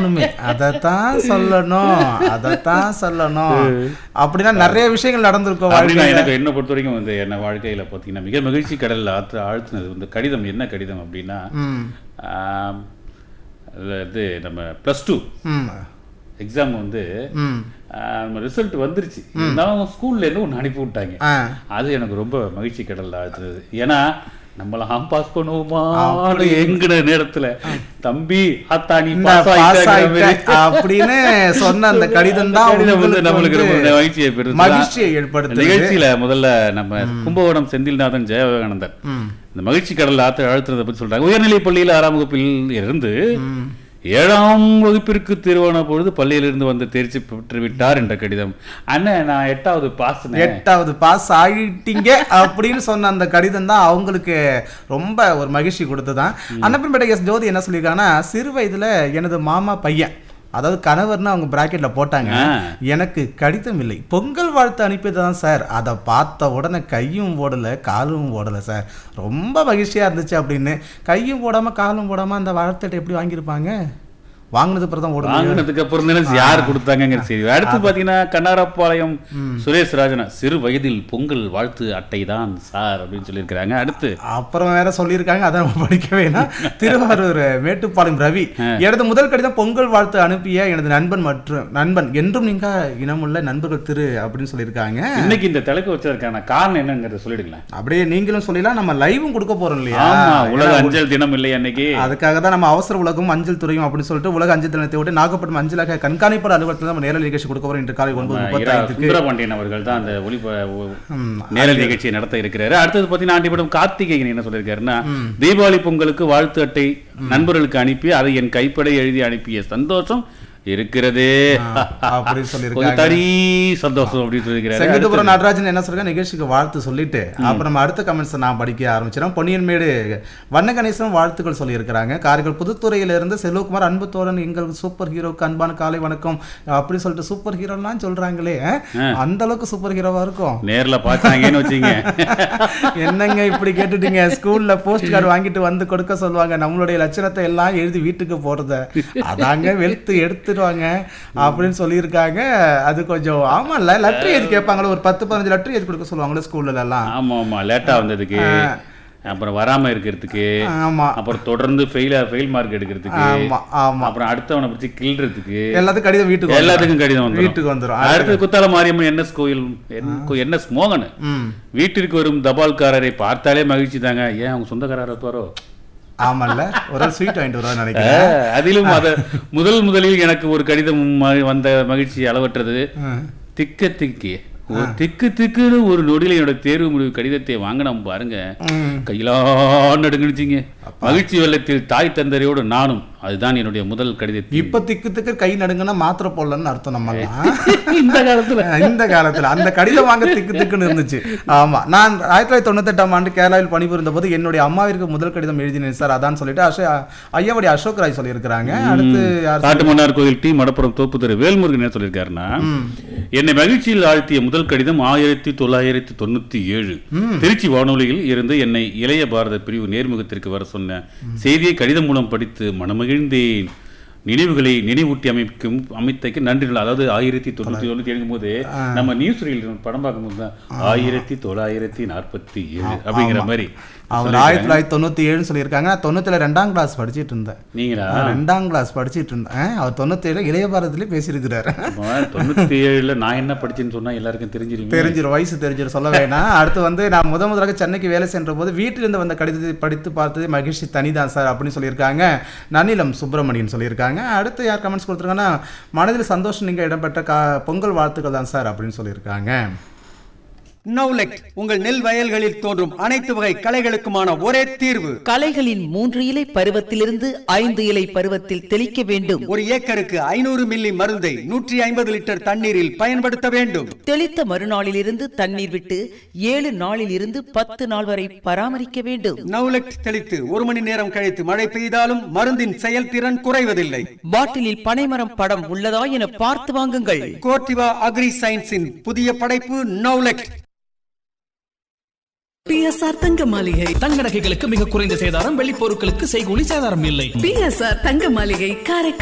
நானுமே அதைத்தான் சொல்லணும் அதைத்தான் சொல்லணும் அப்படின்னா நிறைய விஷயங்கள் நடந்திருக்கும் அப்படின்னா வாழ்க்கையில எனக்கு என்ன பொறுத்த வரைக்கும் வந்து என்ன வாழ்க்கையில பார்த்தீங்கன்னா மிக மகிழ்ச்சி கடல்ல ஆற்று ஆழ்த்தினது வந்து கடிதம் என்ன கடிதம் அப்படின்னா ம் ஆம், அதுல இது நம்ம ப்ளஸ் டூ ம் எக்ஸாம் வந்து ம் ரிசல்ட் வந்துருச்சு இருந்தாலும் ஸ்கூல்ல இருந்து ஒன்று அனுப்பி விட்டாங்க ஆ அது எனக்கு ரொம்ப மகிழ்ச்சி கடல்ல ஆழ்த்துறது ஏன்னா நம்மளாம் பாஸ் பண்ணுவோமா எங்கிற நேரத்துல தம்பி அத்தா நீ இந்த பாஸ் pass ஆயிட்ட ஆயிட்ட அப்படின்னு சொன்ன அந்த கடிதம் தான் கடிதம் வந்து நம்மளுக்கு ரொம்ப வந்து மகிழ்ச்சியை பெறுது மகிழ்ச்சியை ஏற்படுத்துது நிகழ்ச்சியில முதல்ல நம்ம கும்பகோணம் செந்தில்நாதன் ஜெயவிவேகானந்தர் இந்த மகிழ்ச்சி கடல்ல ஆற்று அழுத்துறதை பத்தி சொல்றாங்க உயர்நிலை பள்ளியில் ஆறாம் வகுப்பில் இருந்து ஏழாம் வகுப்பிற்கு திருவான பொழுது பள்ளியிலிருந்து வந்து தேர்ச்சி பெற்று விட்டார் என்ற கடிதம் அண்ணன் நான் எட்டாவது பாஸ் எட்டாவது பாஸ் ஆகிட்டீங்க அப்படின்னு சொன்ன அந்த கடிதம் தான் அவங்களுக்கு ரொம்ப ஒரு மகிழ்ச்சி கொடுத்ததான் அன்னப்பன்பேட்டை எஸ் ஜோதி என்ன சொல்லியிருக்காங்கன்னா சிறு வயதுல எனது மாமா பையன் அதாவது கணவர்னு அவங்க பிராக்கெட்ல போட்டாங்க ஆ. எனக்கு கடிதம் இல்லை பொங்கல் வாழ்த்து அனுப்பியது தான் சார் அதை பார்த்த உடனே கையும் ஓடல காலும் ஓடல சார் ரொம்ப மகிழ்ச்சியா இருந்துச்சு அப்படின்னு கையும் போடாம காலும் போடாம அந்த வாழ்த்தட்டை எப்படி வாங்கியிருப்பாங்க வாங்கினது அப்புறம் தான் ஓடுங்க வாங்கினதுக்கு அப்புறம் தானே யார் கொடுத்தாங்கிற செய்தி அடுத்து பாத்தீங்கன்னா கண்ணாரப்பாளையம் சுரேஷ் ராஜனா சிறு வயதில் பொங்கல் வாழ்த்து அட்டை தான் சார் அப்படின்னு சொல்லியிருக்கிறாங்க அடுத்து அப்புறம் வேற சொல்லியிருக்காங்க அதை நம்ம படிக்க வேணாம் திருவாரூர் மேட்டுப்பாளையம் ரவி எனது முதல் கடிதம் பொங்கல் வாழ்த்து அனுப்பிய எனது நண்பன் மற்றும் நண்பன் என்றும் நீங்க இனமுள்ள நண்பர்கள் திரு அப்படின்னு சொல்லியிருக்காங்க இன்னைக்கு இந்த தலைப்பு வச்சதற்கான காரணம் என்னங்கிறத சொல்லிடுங்களேன் அப்படியே நீங்களும் சொல்லலாம் நம்ம லைவும் கொடுக்க போறோம் இல்லையா ஆமா உலக ஏன்னா, அஞ்சல் தினம் இல்லை அன்னைக்கு அதுக்காக தான் நம்ம அவசர உலகம் அஞ்சல் துறையும் அப்படின்னு சொல்லிட்டு உலக அஞ்சல் தினத்தை விட்டு நாகப்பட்டினம் அஞ்சலக கண்காணிப்பாளர் அலுவலகத்தில் நம்ம நேரல் நிகழ்ச்சி கொடுக்க போறோம் இன்று காலை ஒன்பது இரா முப்பத்தைந்துக்கு சுந்தரபாண்டியன் அவர்கள் தான் அந்த ஒளிப ஒ- ம், நேரல் நிகழ்ச்சியை நடத்த இருக்கிறாரு அடுத்தது பார்த்தீங்கன்னா ஆண்டிப்படம் கார்த்திகேயன் என்ன சொல்லியிருக்காருன்னா தீபாவளி பொங்கலுக்கு வாழ்த்து அட்டை நண்பர்களுக்கு அனுப்பி அதை என் கைப்பட எழுதி அனுப்பிய சந்தோஷம் இருக்கிறதே அப்படின்னு சொல்லியிருக்காங்க கொஞ்சம் தனி சந்தோஷம் அப்படின்னு சொல்லியிருக்கிறாரு செங்கத்துபுரம் நடராஜன் என்ன சொல்றாங்க நிகழ்ச்சிக்கு வாழ்த்து சொல்லிட்டு அப்புறம் நம்ம அடுத்த கமெண்ட்ஸ் நான் படிக்க ஆரம்பிச்சிடும் பொன்னியன்மேடு வண்ண கணேசன் வாழ்த்துக்கள் சொல்லியிருக்கிறாங்க காரைக்கால் புதுத்துறையிலிருந்து செல்வகுமார் அன்பு தோழன் எங்கள் சூப்பர் ஹீரோக்கு அன்பான காலை வணக்கம் அப்படி சொல்லிட்டு சூப்பர் ஹீரோலாம் சொல்றாங்களே அஹ்? அந்த அளவுக்கு சூப்பர் ஹீரோவா இருக்கும் நேர்ல பார்த்தாங்கன்னு வச்சுங்க என்னங்க இப்படி கேட்டுட்டீங்க ஸ்கூல்ல போஸ்ட் கார்டு வாங்கிட்டு வந்து கொடுக்க சொல்லுவாங்க நம்மளுடைய லட்சணத்தை எல்லாம் எழுதி வீட்டுக்கு போறத அதாங்க வெளுத்து எடுத்துடுவாங்க அப்படின்னு சொல்லியிருக்காங்க அது கொஞ்சம் ஆமால்ல லெட்டர் எழுதி கேட்பாங்களே ஒரு பத்து பதினஞ்சு லெட்டர் எழுதி கொடுக்க சொல்லுவாங்களே ஸ்கூல்ல எல்லாம் ஆமா ஆமா லேட்டா வந்ததுக்கு அப்புறம் வராம இருக்கிறதுக்கு ஆமா அப்புறம் தொடர்ந்து ஃபெயில் ஃபெயில் மார்க் எடுக்கிறதுக்கு ஆமா ஆமா அப்புறம் அடுத்தவனை பிடிச்சி கிள்றதுக்கு எல்லாத்துக்கும் கடிதம் வீட்டுக்கு வந்துரும். எல்லாத்துக்கும் கடிதம் வந்துரும் வீட்டுக்கு வந்துரும் அடுத்து குத்தால மாரியம்மன் என்எஸ் கோயில் என்எஸ் மோகன் ம் வீட்டிற்கு வரும் தபால்காரரை பார்த்தாலே மகிழ்ச்சி தாங்க ஏன் அவங்க சொந்தக்காரர் இருப்பாரோ ஆமால்ல ஒரு ஸ்வீட் வாங்கிட்டு வருவான்னு நினைக்கிறேன் அதிலும் அத முதல் முதலில் எனக்கு ஒரு கடிதம் ம- வந்த மகிழ்ச்சி அளவற்றது ம். திக்க திக்கி ஒரு திக்கு திக்குன்னு ஒரு நொடியில என்னோட தேர்வு முடிவு கடிதத்தை வாங்கினோம் பாருங்க ம். கையிலான் நடுங்குனுச்சிங்க மகிழ்ச்சி வெள்ளத்தில் தாய் தந்தரையோடு நானும் அதுதான் என்னுடைய முதல் கடிதத்தில் இப்ப திக்கு திக்கு கை நடுங்கன்னா மாத்திரை போடலன்னு அர்த்தம் நம்ம இந்த காலத்துல இந்த காலத்துல அந்த கடிதம் வாங்க திக்கு திக்குன்னு இருந்துச்சு ஆமா நான் ஆயிரத்தி தொள்ளாயிரத்தி தொண்ணூத்தெட்டாம் ஆண்டு கேரளாவில் பணிபுரிந்த போது என்னுடைய அம்மாவிற்கு முதல் கடிதம் எழுதினேன் சார் அதான் சொல்லிட்டு அசோ ஐயாவடி அசோக் ராய் சொல்லியிருக்கிறாங்க அடுத்து யார் காட்டுமன்னார் கோயில் டி மடப்புறம் தோப்புத்துறை வேல்முருகன் என்ன சொல்லியிருக்காருன்னா என்னை மகிழ்ச்சியில் ஆழ்த்திய முதல் கடிதம் ஆயிரத்தி தொள்ளாயிரத்தி தொண்ணூத்தி ஏழு திருச்சி வானொலியில் இருந்து என்னை இளைய பாரத பிரிவு நேர்முகத்திற்கு வர சொன்ன செய்தியை கடிதம் மூலம் படித்து மனமகிழ்ந்தேன் நினைவுகளை நினைவூட்டி அமைக்கும் அமைத்தக்கு நன்றிகள் அதாவது ஆயிரத்தி தொண்ணூத்தி தொண்ணூத்தி எழுதும் போது நம்ம நியூஸ் ரீல் படம் பார்க்கும்போது தான் ஆயிரத்தி தொள்ளாயிரத்தி நாற்பத்தி ஏழு அப்படிங்கிற மாதிரி அவர் ஆயிரத்தி தொள்ளாயிரத்தி தொண்ணூத்தி ஏழுன்னு சொல்லியிருக்காங்க நான் தொண்ணூத்துல ரெண்டாம் கிளாஸ் படிச்சிட்டு இருந்தேன் நீங்களா நான் ரெண்டாம் கிளாஸ் படிச்சிட்டு இருந்தேன் அவர் தொண்ணூத்தி ஏழு இளைய பாரதத்திலே பேசியிருக்கிறாரு அப்ப தொண்ணூத்தி ஏழுல நான் என்ன படிச்சேன்னு சொன்னா எல்லாருக்கும் தெரிஞ்சிருங்க தெரிஞ்சிரும் வயசு தெரிஞ்சிரும் சொல்ல வேணாம் அடுத்து வந்து நான் முத முதலாக சென்னைக்கு வேலை சென்ற போது வீட்டிலிருந்து வந்த கடிதத்தை படித்து பார்த்தது மகிழ்ச்சி தனிதான் சார் அப்படின்னு சொல்லியிருக்காங்க நனிலம் சுப்பிரமணியன் சொல்லியிருக்காங்க அடுத்து யார் கமெண்ட்ஸ் கொடுத்துருக்காங்கன்னா மனதில் சந்தோஷம் நீங்கள் இடம்பெற்ற கா பொங்கல் வாழ்த்துக்கள் தான் சார் அப்படின்னு சொல்லியிருக்காங்க நவுலெக்ட் உங்கள் நெல் வயல்களில் தோன்றும் அனைத்து வகை களைகளுக்குமான ஒரே தீர்வு களைகளின் மூன்று இலை பருவத்திலிருந்து ஐந்து இலை பருவத்தில் தெளிக்க வேண்டும் ஒரு ஏக்கருக்கு ஐநூறு மில்லி மருந்தை நூற்றி ஐம்பது லிட்டர் தண்ணீரில் பயன்படுத்த வேண்டும் தெளித்த மறுநாளிலிருந்து தண்ணீர் விட்டு ஏழு நாளில் இருந்து பத்து நாள் வரை பராமரிக்க வேண்டும் நவுலெக்ட் தெளித்து ஒரு மணி நேரம் கழித்து மழை பெய்தாலும் மருந்தின் செயல்திறன் குறைவதில்லை பாட்டிலில் பனைமரம் படம் உள்ளதா என பார்த்து வாங்குங்கள் கோர்டிவா அக்ரி சயின்ஸின் புதிய படைப்பு நவுலெக்ட் பிஎஸ்ஆர் தங்க மாளிகை தங்க நகைகளுக்கு மிக குறைந்த சேதாரம் வெள்ளி பொருட்களுக்கு செய்கூலி சேதாரம் இல்லை பிஎஸ்ஆர் தங்க மாளிகை காரைக்கால்